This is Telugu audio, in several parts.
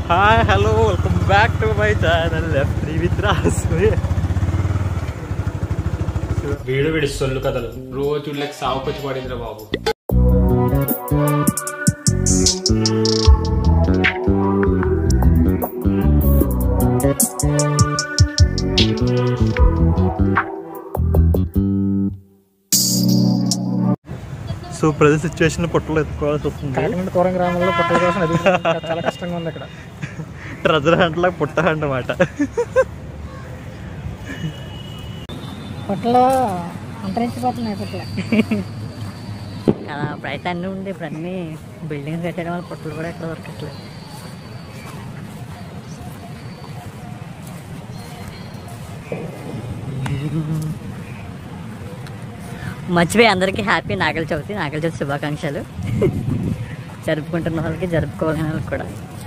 Hi hello welcome back to my channel F three with రాస్ వీడు వీడి సొల్లు కథలు రోజు లెక్క సావుకొచ్చి పడిందిరా బాబు సో ప్రజెంట్ సిచ్యువేషన్ పొట్టలో ఎత్తుకోవాల్సి వస్తుంది కాకినాడ దూరం గ్రామంలో పుట్టల కోసం అది చాలా కష్టంగా ఉంది అక్కడ ట్రెజర్ హంట్లా పుట్ట అన్నమాట పొట్టలో అంతరించిపోతున్నాయి పొట్టలు కదా బయట అన్నీ ఉండి ఇప్పుడు అన్నీ బిల్డింగ్స్ కట్టడం వల్ల పొట్టలు కూడా ఎక్కడ దొరకట్లేదు మర్చిపోయి అందరికీ హ్యాపీ నాగల చవితి నాగల చవితి శుభాకాంక్షలు జరుపుకుంటున్న వాళ్ళకి జరుపుకోవాలని వాళ్ళకి కూడా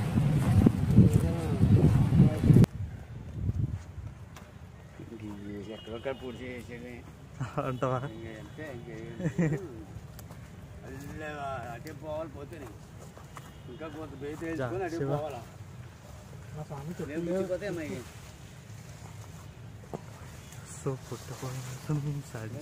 అంటావా జా, శివ. సో పుట్ట కోసం సాడి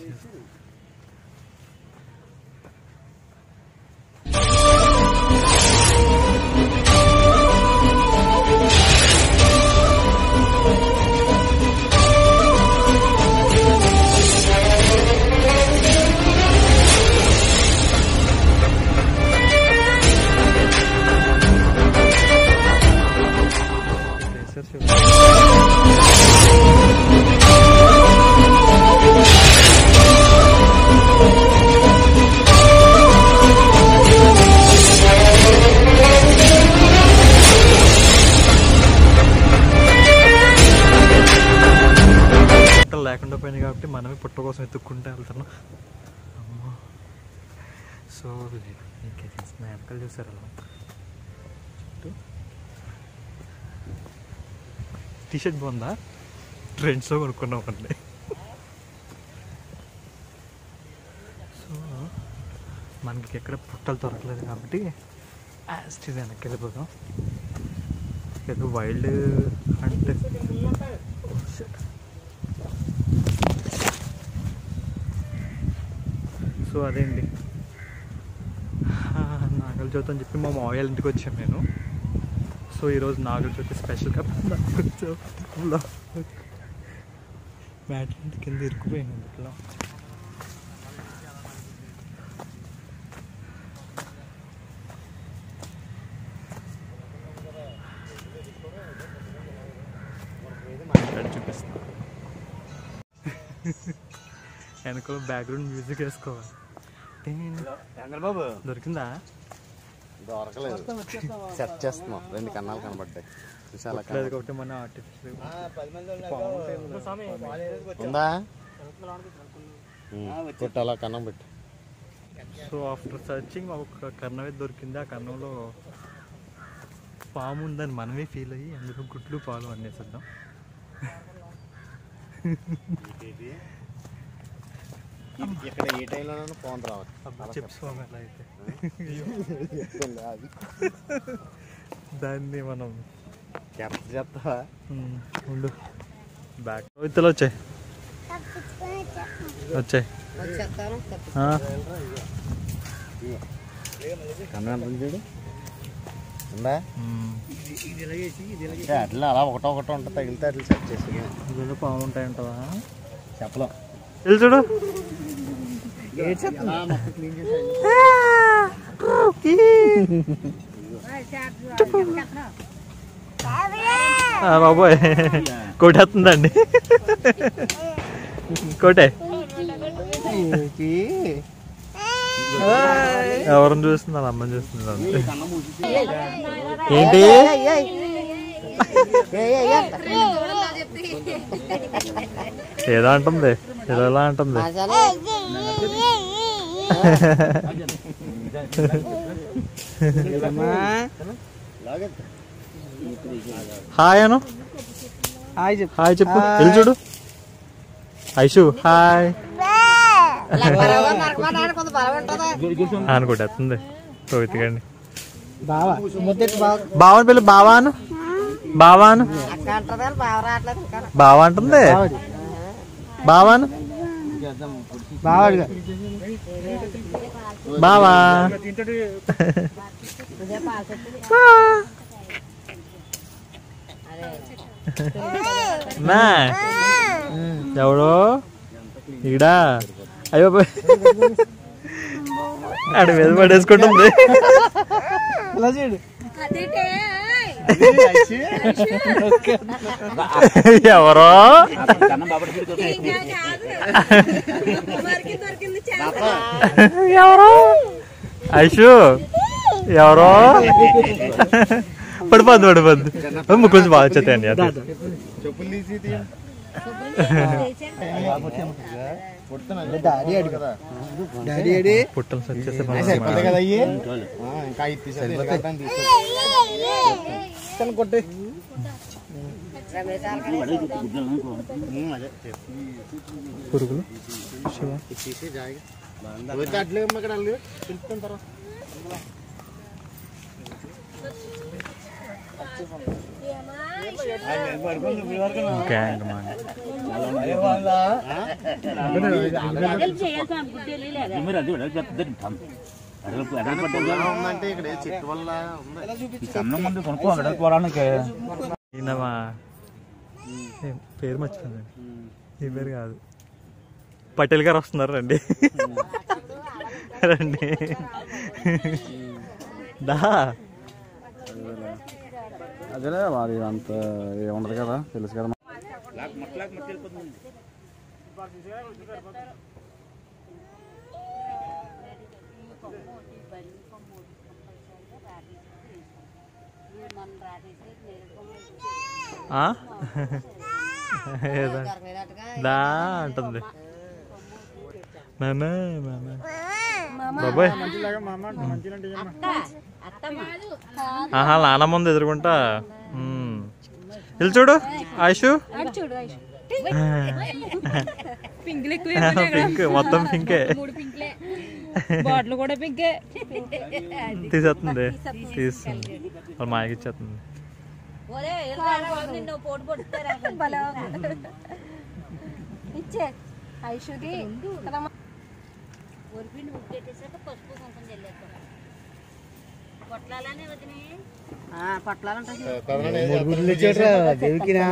పుట్టలు లేకుండా పోయినాయి కాబట్టి మనమే పుట్ట కోసం ఎత్తుక్కుంటే వెళ్తున్నాం అమ్మో సో ఇంకే చేసిన వెనకాల చూసారు అలా చుట్టూ టీషర్ట్ బాగుందా ట్రెండ్స్లో కొనుక్కున్నాం అండి సో మనకి ఎక్కడ పుట్టలు దొరకలేదు కాబట్టి యాస్టీజ్ వెనక్కి వెళ్ళిపోదాం ఏదో వైల్డ్ అంటే సో అదేంటి ఆ, నాగల చవితి అని చెప్పి మా మావయ్య ఇంటికి వచ్చాను నేను సో ఈరోజు నాగల చవితి స్పెషల్గా నాగల చవితిలో మ్యాట్ కింద ఇరుక్కుపోయింది ఇట్లా ఇక్కడ చూపిస్తా వెనకాల బ్యాక్గ్రౌండ్ మ్యూజిక్ వేసుకోవాలి బాబు దొరికిందా దొరకలేదు సెట్ చేస్తున్నాం రెండు కన్నాలు కనబడ్డాయి చూసాలా లేదు కాబట్టి మన ఆర్టిఫిషియల్ ఉందా కొట్టు అలా కన్నం పెట్టి సో ఆఫ్టర్ సర్చింగ్ ఒక కర్ణమే దొరికింది ఆ కర్ణంలో పాము ఉందని మనమే ఫీల్ అయ్యి అందులో గుడ్లు పాలు అనేసిద్దాం ఇక్కడ ఏ టైంలో ఫోన్ రావాలి చిప్స్ పాము ఎలా అయితే దాన్ని మనం చెప్తా చెప్తావా ఉమ్, ఉండు బ్యాక్ ఇతలు వచ్చాయి వచ్చాయి ఆ, కన్నం ఎంత ఉంది చూడు ఉందా ఉమ్, అంటే అట్లా అలా ఒకటో ఒకటో ఉంటుంది తగిలితే అట్లా సెట్ చేసి ఇందులో పాము ఉంటాయంటావా చెప్పలేం వెళ్ళి చూడు ఆ, బాబోయ్ కొట్టేస్తుందండి కొట్టే ఎవరిని చూస్తుంది వాళ్ళ అమ్మని చూస్తుంది అంతే ఏంటి ఏదో అంటుంది ఏదో ఎలా అంటుంది హాయ్ అను హాయ్ చెప్పు హాయ్ చెప్పు వెళ్ళి చూడు ఐషు హాయ్ అనుకుంటుంది రోహిత్ గారిని బావా ముద్దెట్టు బావ బావని పిల్లి బావాను బావాను బావా అంటుంది బావాను బావాడిగా బావా నా ఎవడో ఈడా అయ్యో పోయ్. ఆడ మీద పడేసుకుంటుంది ఇలా చూడు ఎవరో ఎవరో ఐషు ఎవరో పడిపోద్దు పడిపోద్దు అమ్మ కొంచెం బాగా వచ్చేస్తాయండి అది చెప్పులు తీసి తీయండి. డాడీ ఏడి పుట్టలు వచ్చేస్తే సరిపోతాయి కదా అయ్యి ఆ, ఇంకా ఇది తీసేది ఎలాగైనా తీసేది. కొట్టే ఉమ్, అదే చెప్పు. పురుగులు ఇది తీసి జాయిగా. పోతే అట్లే అమ్మ ఇక్కడ అల్లు. పిలుస్తాను తర్వాత. గ్యాంగ్ మాట ఎలా ఉందంటే ఇక్కడ ఏ చెట్టు వల్ల ఉంది ఈయనమా ఏం పేరు మర్చిపోయిందండి ఈ పేరు కాదు పటేల్ గారు వస్తున్నారు రండి రండి దా అదేలే వారి అంత ఏముండదు కదా తెలుసు కదా ఆ? ఏదా? దా అంటుంది మేమే మేమే బాబాయ్ ఆహా నాన్న ముందు ఎదురుకుంటా ఉమ్. వెళ్ళి చూడు ఆయుషు పింక్ మొత్తం పింకే బాటిల్ కూడా పింకే తీసేస్తుంది తీస్తుంది వాళ్ళ మాయకి ఇచ్చేస్తుంది ఇచ్చే ఐషుకి దేవికినా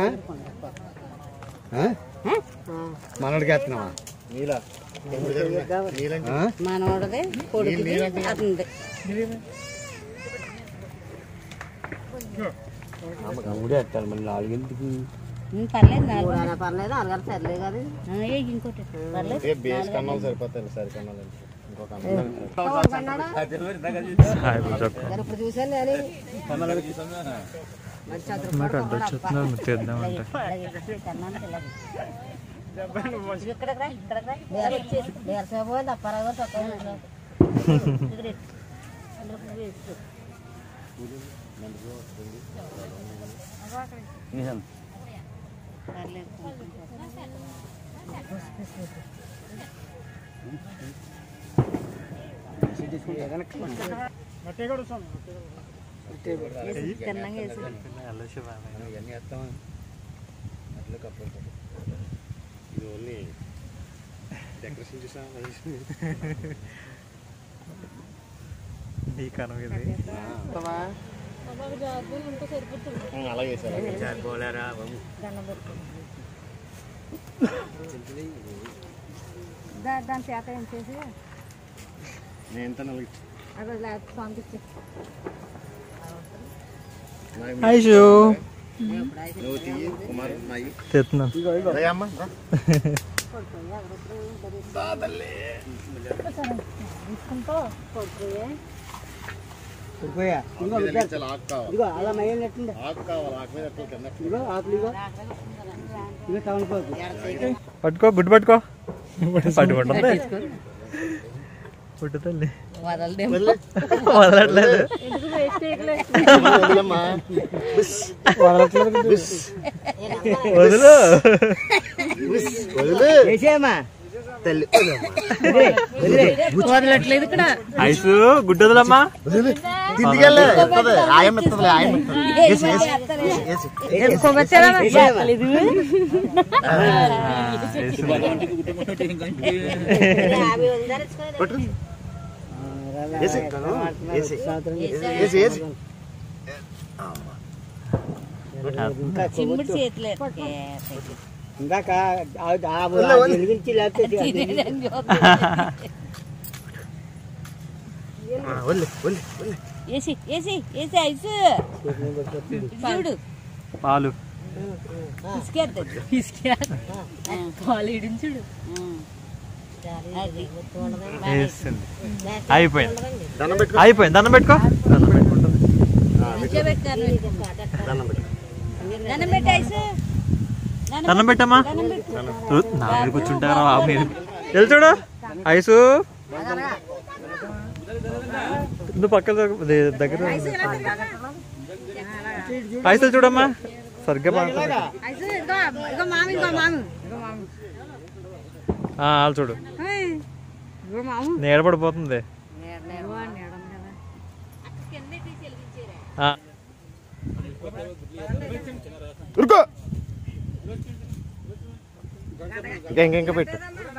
మనోడికి వేస్తున్నావా నీలా నీలంటే మనోడది కొడుకుది అతనిది తమ్ముడే ఎట్టాలి మళ్ళీ నాలుగింటికి ఉమ్, పర్లేదు నాలుగు పర్లేదు నాలుగు సర్లే కదా ఇంకోటి పర్లేదు ఏ బేస్ కన్నాలు సరిపోతాయి సరి కన్నాలు అంటే. ఇంకో కన్నాలు హాయ్ చెప్పు ఇప్పుడు చూసాను నేను నాకు అడ్డు వచ్చేస్తున్నారు మీరు తీద్దామంటే ఇక్కడికి రా ఇక్కడికి రా నీరసమే పోయింది అప్పారావు గారు తక్కువ తిన్నాక వేసి ఇవన్నీ వేస్తామా అట్లే కప్పులు ఇది ఓన్లీ డెకరేషన్ చూసా ఈ కనం ఇది అలాగే సార్ దాని చేత ఏం చేసి నేను ఎంత నలుగు అక్కడ లేకపోతే పంపించి ఐషు నువ్వు తీయి కుమార్ నాయి తెస్తున్నాను రే అమ్మ రా. తీసుకుంటూ కొడుకుయే సరిపోయా ఆకు మీద నిల్చోవాలి, ఆకు కావాలి ఇదిగో అలా నయం నెట్టింది ఆకు కావాలి ఆకు మీద ఎక్కడ కింద ఇదిగో ఆకులు ఇదిగో ఇదిగో టౌన్ పోకు పట్టుకో గుడ్డు పట్టుకో పట్టుకుంటుంది పుట్టు తల్లి వదలట్లేదు వదిలేమ్మా. వదులు వదిలే వేసేయమ్మా వదలట్లేదు ఇక్కడ ఐసు గుడ్డు వదలమ్మా కిందికి వెళ్ళి ఇస్తుంది ఆయం ఇస్తుంది ఆయం ఇస్తుంది ఏసి ఏసి ఏసి పట్టు ఏసి ఏసి ఏసి ఏసి చిమ్మిడి చేతులు ఇందాక వదిలే, వదిలే. వెలిగించి లేకపోతే ఆ, వదిలే వదిలే వదిలే ఏసి ఏసి ఏసి ఐసు చూడు పాలు ఇసుకేద్దు ఇసుకేద్దు పాలు ఇడిని చూడు అది వేసింది అయిపోయింది దండం పెట్టుకో అయిపోయింది దండం పెట్టుకో దండం పెట్టుకుంటుంది నిల్చోబెట్టాను దండం పెట్టుకో దండం పెట్టి ఐసు దండం పెట్టమ్మా చూ, నా మీద కూర్చుంటారా ఆ మీద వెళ్ళి చూడు ఐసు నువ్వు పక్కన దగ్గర- దే- దగ్గర ఐసులు చూడమ్మా సరిగ్గా మాట్లాడు. ఐసు ఇదిగో ఇదిగో మామి ఇదిగో మామి ఇదిగో మామి ఆ, వాళ్ళు చూడు ఏయ్, ఇదిగో మాము నీడ పడిపోతుంది ఇదిగో నీడం కదా ఆ, ఉరుకో ఇంకా ఇంకా ఇంకా పెట్టు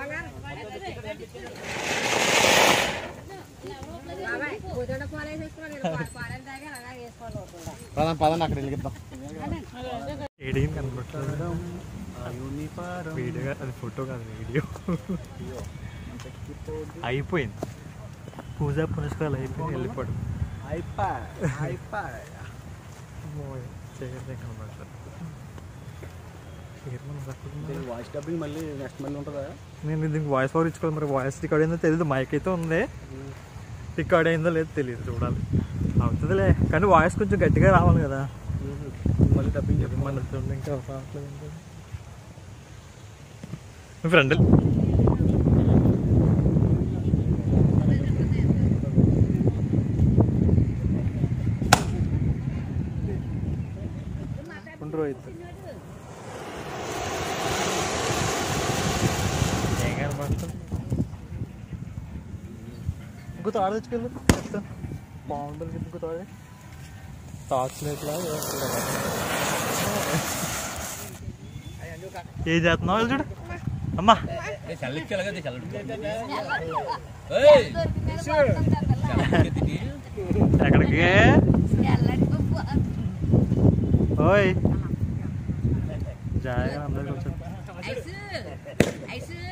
బాబాయ్ పొద్దున్న పాలు వేసేసుకోవాలి పాలు తాగి అలా వేసుకోవాలి అవుతుందా పదండి పదండి అక్కడ వెళ్ళిద్దాం ఏడేం కనబడట్లేదు వీడియో అది ఫోటో కాదు వీడియో అయిపోయింది పూజా పునస్కారాలు అయిపోయి వెళ్ళిపోడు వాయిస్ డబ్బింగ్ మళ్ళీ నెక్స్ట్ మళ్ళీ ఉంటుందా నేను దీనికి వాయిస్ ఓవర్ ఇచ్చుకోవాలి మరి వాయిస్ రికార్డ్ అయిందో తెలియదు మైక్ అయితే ఉంది రికార్డ్ అయిందో లేదో తెలియదు చూడాలి అవుతుందిలే కానీ వాయిస్ కొంచెం గట్టిగా రావాలి కదా మళ్ళీ డబ్బింగ్ చెప్పి మన చూడండి ఇంకా రావట్లేదు ఏంటి? మీ ఫ్రెండ్ ఉండు రోహిత్ ఏం కనబడుతుంది ఇంకో తాడు తెచ్చుకెళ్ళు చెప్తాను బాగుంటుంది కదా ఇంకో తాడు టార్చ్ లైట్లా ఏం చేస్తున్నావు వెళ్ళి చూడు అమ్మా ఎక్కడికి ఓయ్ జాయిగా అందరికి వచ్చాడు ఐసు ఐసు